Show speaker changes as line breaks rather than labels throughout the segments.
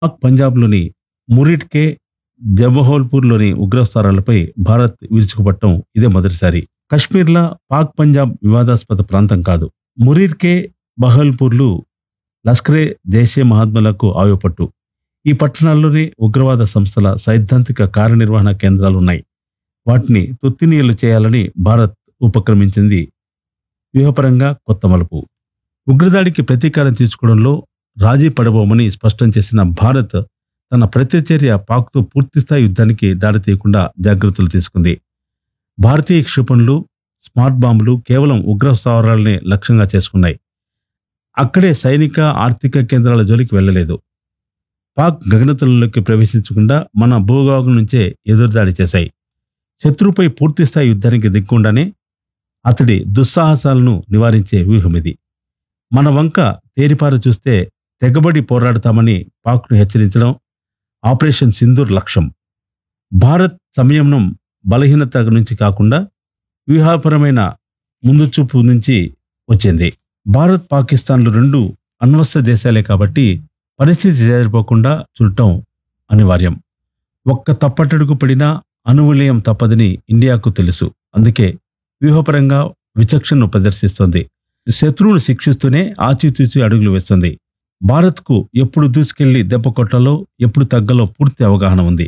పాక్ పంజాబ్లోని మురిట్కే జవహోల్పూర్లోని ఉగ్రస్థానాలపై భారత్ విరుచుకుపట్టడం ఇదే మొదటిసారి కశ్మీర్లా పాక్ పంజాబ్ వివాదాస్పద ప్రాంతం కాదు మురిట్కే బహల్పూర్లు లష్కరే జైషే మహాత్మలకు ఆయుపట్టు ఈ పట్టణాల్లోనే ఉగ్రవాద సంస్థల సైద్ధాంతిక కార్యనిర్వహణ కేంద్రాలు ఉన్నాయి వాటిని తుత్తినీయలు చేయాలని భారత్ ఉపక్రమించింది వ్యూహపరంగా కొత్త మలుపు ఉగ్రదాడికి ప్రతీకారం తీర్చుకోవడంలో రాజీ పడబోమని స్పష్టం చేసిన భారత్ తన ప్రత్యచర్య పాక్తో పూర్తిస్థాయి యుద్ధానికి దారితీయకుండా జాగ్రత్తలు తీసుకుంది భారతీయ క్షిపణులు స్మార్ట్ బాంబులు కేవలం ఉగ్ర స్థావరాలనే లక్ష్యంగా చేసుకున్నాయి అక్కడే సైనిక ఆర్థిక కేంద్రాల జోలికి వెళ్ళలేదు పాక్ గగనతలంలోకి ప్రవేశించకుండా మన భూభాగం నుంచే ఎదురుదాడి చేశాయి శత్రువుపై పూర్తిస్థాయి యుద్ధానికి దిక్కుండానే అతడి దుస్సాహసాలను నివారించే వ్యూహం ఇది మన వంక తేరిపార చూస్తే తెగబడి పోరాడతామని పాక్ను హెచ్చరించడం ఆపరేషన్ సింధూర్ లక్ష్యం భారత్ సంయమనం బలహీనత నుంచి కాకుండా వ్యూహపరమైన ముందుచూపు నుంచి వచ్చింది భారత్ పాకిస్తాన్లు రెండు అణ్వస్త్ర దేశాలే కాబట్టి పరిస్థితి చేరిపోకుండా చూడటం అనివార్యం ఒక్క తప్పటడుగు పడినా అనువలయం తప్పదని ఇండియాకు తెలుసు అందుకే వ్యూహపరంగా విచక్షణను ప్రదర్శిస్తోంది శత్రువును శిక్షిస్తూనే ఆచితూచి అడుగులు వేస్తుంది భారత్కు ఎప్పుడు దూసుకెళ్లి దెబ్బ కొట్టాలో ఎప్పుడు తగ్గలో పూర్తి అవగాహన ఉంది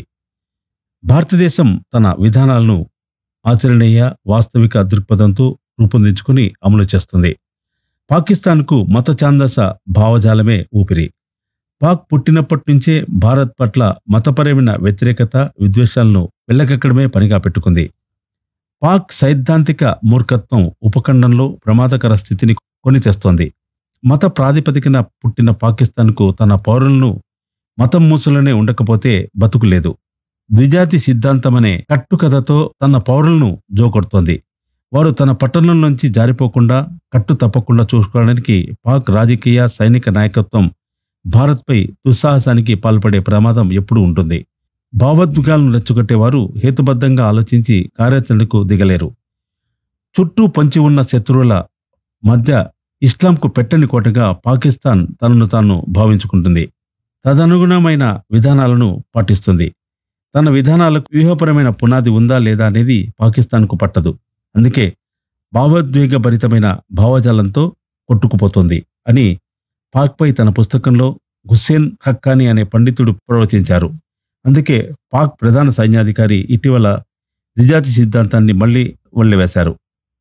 భారతదేశం తన విధానాలను ఆచరణీయ వాస్తవిక దృక్పథంతో రూపొందించుకుని అమలు చేస్తుంది పాకిస్తాన్కు మత ఛాందస భావజాలమే ఊపిరి పాక్ పుట్టినప్పటి నుంచే భారత్ పట్ల మతపరమైన వ్యతిరేకత విద్వేషాలను వెళ్ళకెక్కడమే పనిగా పెట్టుకుంది పాక్ సైద్ధాంతిక మూర్ఖత్వం ఉపఖండంలో ప్రమాదకర స్థితిని కొని తెస్తోంది మత ప్రాతిపదికన పుట్టిన పాకిస్తాన్కు తన పౌరులను మతం మూసలోనే ఉండకపోతే బతుకులేదు ద్విజాతి సిద్ధాంతమనే కట్టుకథతో తన పౌరులను జోకొడుతోంది వారు తన పట్టణం నుంచి జారిపోకుండా కట్టు తప్పకుండా చూసుకోవడానికి పాక్ రాజకీయ సైనిక నాయకత్వం భారత్పై దుస్సాహసానికి పాల్పడే ప్రమాదం ఎప్పుడూ ఉంటుంది భావోద్వేగాలను రెచ్చగొట్టేవారు హేతుబద్ధంగా ఆలోచించి కార్యాచరణకు దిగలేరు చుట్టూ పొంచి ఉన్న శత్రువుల మధ్య ఇస్లాంకు పెట్టని కోటగా పాకిస్తాన్ తనను తాను భావించుకుంటుంది తదనుగుణమైన విధానాలను పాటిస్తుంది తన విధానాలకు వ్యూహపరమైన పునాది ఉందా లేదా అనేది పాకిస్తాన్కు పట్టదు అందుకే భావోద్వేగభరితమైన భావజాలంతో కొట్టుకుపోతుంది అని పాక్పై తన పుస్తకంలో హుస్సేన్ హక్కాని అనే పండితుడు ప్రవచించారు అందుకే పాక్ ప్రధాన సైన్యాధికారి ఇటీవల ద్విజాతి సిద్ధాంతాన్ని మళ్లీ వదిలివేశారు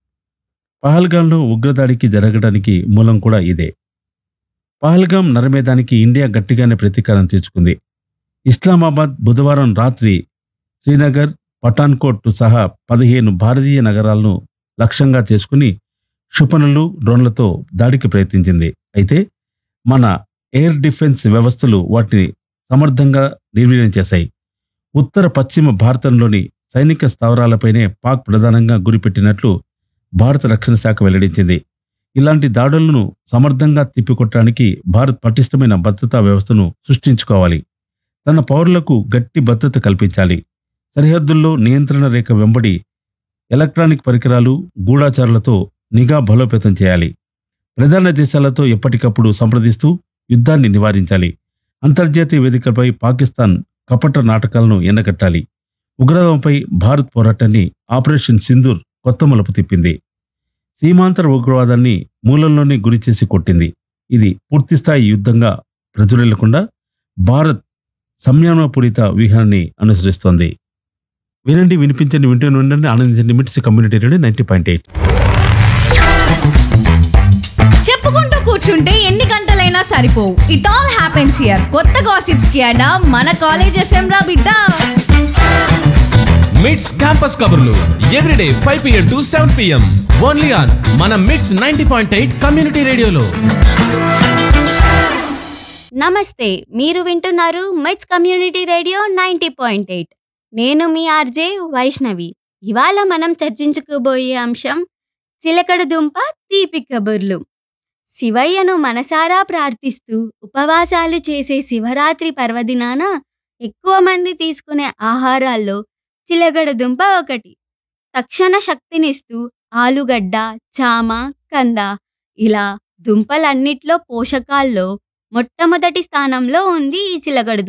పహల్గాంలో ఉగ్రదాడికి జరగడానికి మూలం కూడా ఇదే పహల్గాం నరమేధానికి ఇండియా గట్టిగానే ప్రతీకారం తీర్చుకుంది ఇస్లామాబాద్ బుధవారం రాత్రి శ్రీనగర్ పఠాన్కోట్ సహా పదిహేను భారతీయ నగరాలను లక్ష్యంగా చేసుకుని క్షిపణులు డ్రోన్లతో దాడికి ప్రయత్నించింది అయితే మన ఎయిర్ డిఫెన్స్ వ్యవస్థలు వాటిని సమర్థంగా నిర్వీర్యం చేశాయి ఉత్తర పశ్చిమ భారతంలోని సైనిక స్థావరాలపైనే పాక్ ప్రధానంగా గురిపెట్టినట్లు భారత రక్షణ శాఖ వెల్లడించింది ఇలాంటి దాడులను సమర్థంగా తిప్పికొట్టడానికి భారత్ పటిష్టమైన భద్రతా వ్యవస్థను సృష్టించుకోవాలి తన పౌరులకు గట్టి భద్రత కల్పించాలి సరిహద్దుల్లో నియంత్రణ రేఖ వెంబడి ఎలక్ట్రానిక్ పరికరాలు గూఢాచారులతో నిఘా బలోపేతం చేయాలి ప్రధాన దేశాలతో ఎప్పటికప్పుడు సంప్రదిస్తూ యుద్ధాన్ని నివారించాలి అంతర్జాతీయ వేదికపై పాకిస్తాన్ కపట నాటకాలను ఎండగట్టాలి ఉగ్రవాదంపై భారత్ పోరాటాన్ని ఆపరేషన్ సింధూర్ కొత్త మలుపు తిప్పింది సీమాంతర ఉగ్రవాదాన్ని మూలంలోనే గురిచేసి కొట్టింది ఇది పూర్తిస్థాయి యుద్ధంగా ప్రజ్వరిల్లకుండా భారత్ సంయమనపూరిత వ్యూహాన్ని అనుసరిస్తోంది వినండి వినిపించండి వింటూనే ఉండండి ఆనందించండి MITS community radio ninety point eight
చెప్పుకుంటూ కూర్చుంటే ఎన్ని గంటలైనా సరిపోవు ఇట్ ఆల్ హ్యాపెన్స్ హియర్ కొత్త గాసిప్స్ కి అడా మన కాలేజ్ ఎఫ్ఎం రా బిడ్డ
మిట్స్ క్యాంపస్ కబుర్లు everyday five PM to seven PM only on మన MITS ninety point eight community రేడియోలో
నమస్తే మీరు వింటున్నారు MITS community radio ninety point eight నేను మీ ఆర్జే వైష్ణవి ఇవాళ మనం చర్చించుకోబోయే అంశం చిలకడ దుంప తీపి కబుర్లు శివయ్యను మనసారా ప్రార్థిస్తూ ఉపవాసాలు చేసే శివరాత్రి పర్వదినాన ఎక్కువ మంది తీసుకునే ఆహారాల్లో చిలకడ దుంప ఒకటి తక్షణ శక్తినిస్తూ ఆలుగడ్డ చామ కంద ఇలా దుంపలన్నిట్లో పోషకాల్లో మొట్టమొదటి స్థానంలో ఉంది ఈ చిలకడ